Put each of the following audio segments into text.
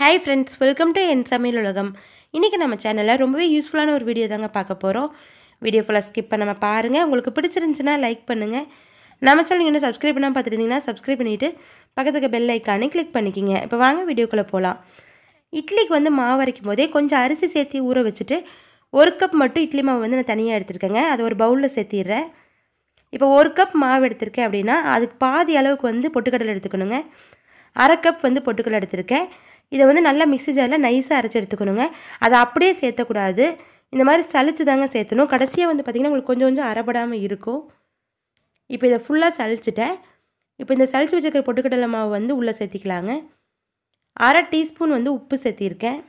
hi friends welcome to என் சமையல் உலகம் இன்றைக்கி நம்ம சேனலில் ரொம்பவே யூஸ்ஃபுல்லான ஒரு வீடியோ தாங்க பார்க்க போகிறோம் வீடியோ ஃபுல்லாக ஸ்கிப் பண்ணாம பாருங்கள் உங்களுக்கு பிடிச்சிருந்துச்சுன்னா லைக் பண்ணுங்கள் நம்ம சேனல் இன்னும் சப்ஸ்கிரைப் பண்ணாமல் பார்த்துருந்தீங்கன்னா சப்ஸ்கிரைப் பண்ணிவிட்டு பக்கத்துக்கு பெல் ஐக்கானே கிளிக் பண்ணிக்கிங்க இப்போ வாங்க வீடியோக்குள்ளே போகலாம் இட்லிக்கு வந்து மாவு அரைக்கும் போதே கொஞ்சம் அரிசி சேர்த்து ஊற வச்சுட்டு ஒரு கப் மட்டும் இட்லி மாவு வந்து நான் தனியாக எடுத்துருக்கேங்க அதை ஒரு பவுலில் சேர்த்திடுறேன் இப்போ ஒரு கப் மாவு எடுத்திருக்கேன் அப்படின்னா அதுக்கு பாதி அளவுக்கு வந்து பொட்டுக்கடலை எடுத்துக்கணுங்க அரை கப் வந்து பொட்டுக்கடலை எடுத்திருக்கேன் இதை வந்து நல்லா மிக்ஸி ஜாரில் நைஸாக அரைச்சி எடுத்துக்கணுங்க அதை அப்படியே சேர்த்தக்கூடாது இந்த மாதிரி சலிச்சு தாங்க சேர்த்தணும் கடைசியாக வந்து பார்த்திங்கன்னா உங்களுக்கு கொஞ்சம் கொஞ்சம் அரைப்படாமல் இருக்கும் இப்போ இதை ஃபுல்லாக சலிச்சிட்டேன் இப்போ இந்த சலிச்சு வச்சுருக்கிற பொட்டுக்கடலை மாவு வந்து உள்ளே சேர்த்திக்கலாங்க அரை டீஸ்பூன் வந்து உப்பு சேர்த்திருக்கேன்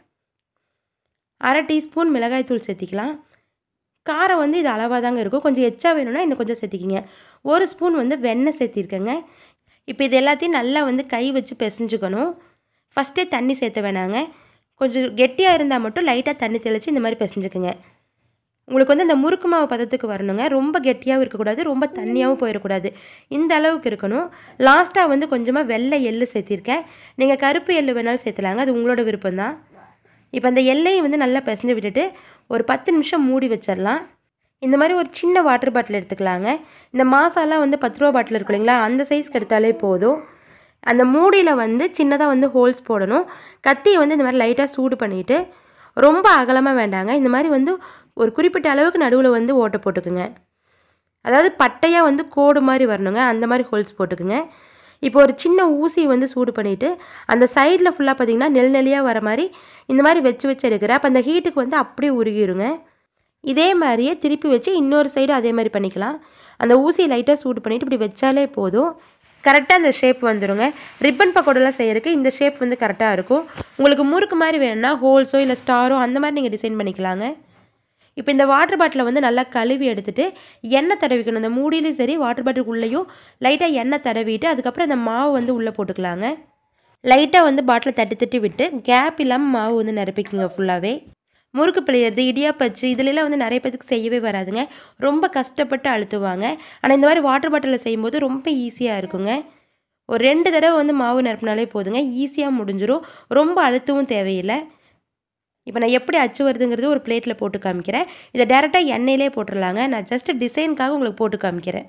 அரை டீஸ்பூன் மிளகாய்த்தூள் சேர்த்திக்கலாம் காரம் வந்து இது அளவாக தாங்க இருக்கும் கொஞ்சம் எச்சா வேணும்னா இன்னும் கொஞ்சம் சேர்த்திக்கிங்க ஒரு ஸ்பூன் வந்து வெண்ணெய் சேர்த்திருக்கேங்க இப்போ இது எல்லாத்தையும் நல்லா வந்து கை வச்சு பிசைஞ்சுக்கணும் ஃபஸ்ட்டே தண்ணி சேர்த்த வேணாங்க கொஞ்சம் கெட்டியாக இருந்தால் மட்டும் லைட்டாக தண்ணி தெளித்து இந்த மாதிரி பிசைஞ்சுக்குங்க உங்களுக்கு வந்து இந்த முறுக்கு மாவு பதத்துக்கு வரணுங்க ரொம்ப கெட்டியாகவும் இருக்கக்கூடாது ரொம்ப தண்ணியாகவும் போயிடக்கூடாது இந்த அளவுக்கு இருக்கணும் லாஸ்ட்டாக வந்து கொஞ்சமாக வெள்ளை எள்ளு சேர்த்திருக்கேன் நீங்கள் கருப்பு எள்ளு வேணாலும் சேர்த்துலாங்க அது உங்களோட விருப்பம் தான் இப்போ அந்த எல்லையை வந்து நல்லா பிசைஞ்சு விட்டுட்டு ஒரு பத்து நிமிஷம் மூடி வச்சிடலாம் இந்த மாதிரி ஒரு சின்ன வாட்டர் பாட்டில் எடுத்துக்கலாங்க இந்த மாசாலா வந்து பத்து ரூபா பாட்டில் இருக்கு இல்லைங்களா அந்த சைஸ்க்கு எடுத்தாலே போதும் அந்த மூடியில் வந்து சின்னதாக வந்து ஹோல்ஸ் போடணும் கத்தியை வந்து இந்த மாதிரி லைட்டாக சூடு பண்ணிவிட்டு ரொம்ப அகலமாக வேண்டாங்க இந்த மாதிரி வந்து ஒரு குறிப்பிட்ட அளவுக்கு நடுவில் வந்து ஓட்டை போட்டுக்குங்க அதாவது பட்டையாக வந்து கோடு மாதிரி வரணுங்க அந்த மாதிரி ஹோல்ஸ் போட்டுக்குங்க இப்போ ஒரு சின்ன ஊசி வந்து சூடு பண்ணிவிட்டு அந்த சைடில் ஃபுல்லாக பார்த்தீங்கன்னா நெல் நெல்லியாக வர மாதிரி இந்த மாதிரி வச்சு வச்சு எடுக்கிறேன் அப்போ அந்த ஹீட்டுக்கு வந்து அப்படியே உருகிருங்க இதே மாதிரியே திருப்பி வச்சு இன்னொரு சைடு அதே மாதிரி பண்ணிக்கலாம் அந்த ஊசியை லைட்டாக சூடு பண்ணிவிட்டு இப்படி வச்சாலே போதும் கரெக்டாக அந்த ஷேப் வந்துடுங்க ரிப்பன் பக்கோடெல்லாம் செய்யறதுக்கு இந்த ஷேப் வந்து கரெக்டாக இருக்கும் உங்களுக்கு முறுக்கு மாதிரி வேணும்னா ஹோல்ஸோ இல்லை ஸ்டாரோ அந்த மாதிரி நீங்கள் டிசைன் பண்ணிக்கலாங்க இப்போ இந்த வாட்டர் பாட்டிலை வந்து நல்லா கழுவி எடுத்துகிட்டு எண்ணெய் தடவிக்கணும் இந்த மூடியிலையும் சரி வாட்டர் பாட்டிலுக்குள்ளேயும் லைட்டாக எண்ணெய் தடவிட்டு அதுக்கப்புறம் இந்த மாவு வந்து உள்ளே போட்டுக்கலாங்க லைட்டாக வந்து பாட்டிலை தட்டி தட்டி விட்டு கேப் இல்லாமல் மாவு வந்து நிரப்பிக்குங்க ஃபுல்லாகவே முறுக்கு பிழையிறது இடியாப்பச்சு இதுலலாம் வந்து நிறைய பேத்துக்கு செய்யவே வராதுங்க ரொம்ப கஷ்டப்பட்டு அழுத்துவாங்க ஆனால் இந்த மாதிரி வாட்டர் பாட்டிலில் செய்யும்போது ரொம்ப ஈஸியாக இருக்குங்க ஒரு ரெண்டு தடவை வந்து மாவு நிரப்பினாலே போதுங்க ஈஸியாக முடிஞ்சிடும் ரொம்ப அழுத்தவும் தேவையில்லை இப்போ நான் எப்படி அச்சு வருதுங்கிறது ஒரு பிளேட்டில் போட்டு காமிக்கிறேன் இதை டேரெக்டாக எண்ணெயிலே போட்டுடலாங்க நான் ஜஸ்ட் டிசைனுக்காக உங்களுக்கு போட்டு காமிக்கிறேன்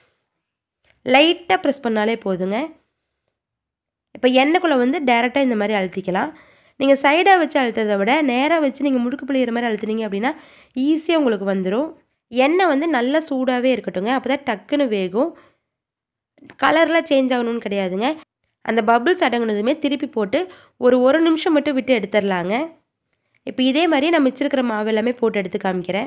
லைட்டாக ப்ரெஸ் பண்ணாலே போதுங்க இப்போ எண்ணெய்க்குள்ளே வந்து டேரெக்டாக இந்த மாதிரி அழுத்திக்கலாம் நீங்கள் சைடாக வச்சு அழுத்ததை விட நேராக வச்சு நீங்கள் முடுக்கு பிள்ளைகிற மாதிரி அழுத்துனீங்க அப்படின்னா ஈஸியாக உங்களுக்கு வந்துடும் எண்ணெய் வந்து நல்லா சூடாகவே இருக்கட்டுங்க அப்போ தான் டக்குன்னு வேகும் கலர்லாம் சேஞ்ச் ஆகணும்னு கிடையாதுங்க அந்த பபுள்ஸ் அடங்குனதுமே திருப்பி போட்டு ஒரு ஒரு நிமிஷம் மட்டும் விட்டு எடுத்துடலாங்க இப்போ இதே மாதிரி நான் மிச்சிருக்கிற மாவு எல்லாமே போட்டு எடுத்து காமிக்கிறேன்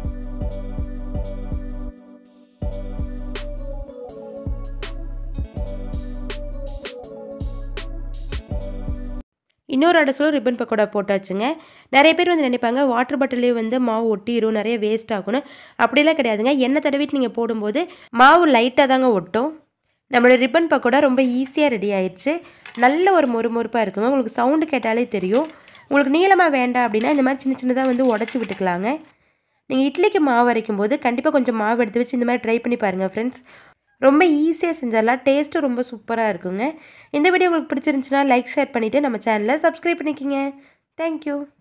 இன்னொரு அடசலும் ரிப்பன் பக்கோடா போட்டாச்சுங்க நிறைய பேர் வந்து நினைப்பாங்க வாட்டர் பாட்டிலே வந்து மாவு ஒட்டிடும் நிறைய வேஸ்ட் ஆகணும் அப்படிலாம் கிடையாதுங்க எண்ணெய் தடவிட்டு நீங்கள் போடும்போது மாவு லைட்டாக தாங்க ஒட்டும் நம்மளோட ரிப்பன் பக்கோடா ரொம்ப ஈஸியாக ரெடி ஆயிடுச்சு நல்ல ஒரு மொறுமொறுப்பாக இருக்குங்க உங்களுக்கு சவுண்டு கேட்டாலே தெரியும் உங்களுக்கு நீளமாக வேண்டாம் அப்படின்னா இந்த மாதிரி சின்ன சின்னதாக வந்து உடச்சி விட்டுக்கலாங்க நீங்கள் இட்லிக்கு மாவு அரைக்கும் போது கண்டிப்பாக கொஞ்சம் மாவு எடுத்து வச்சு இந்த மாதிரி ட்ரை பண்ணி பாருங்கள் ஃப்ரெண்ட்ஸ் ரொம்ப ஈஸியாக செஞ்சிடலாம் டேஸ்ட்டும் ரொம்ப சூப்பராக இருக்குங்க இந்த வீடியோ உங்களுக்கு பிடிச்சிருந்துச்சுன்னா லைக் ஷேர் பண்ணிவிட்டு நம்ம சேனலை சப்ஸ்கிரைப் பண்ணிக்கிங்க தேங்க்யூ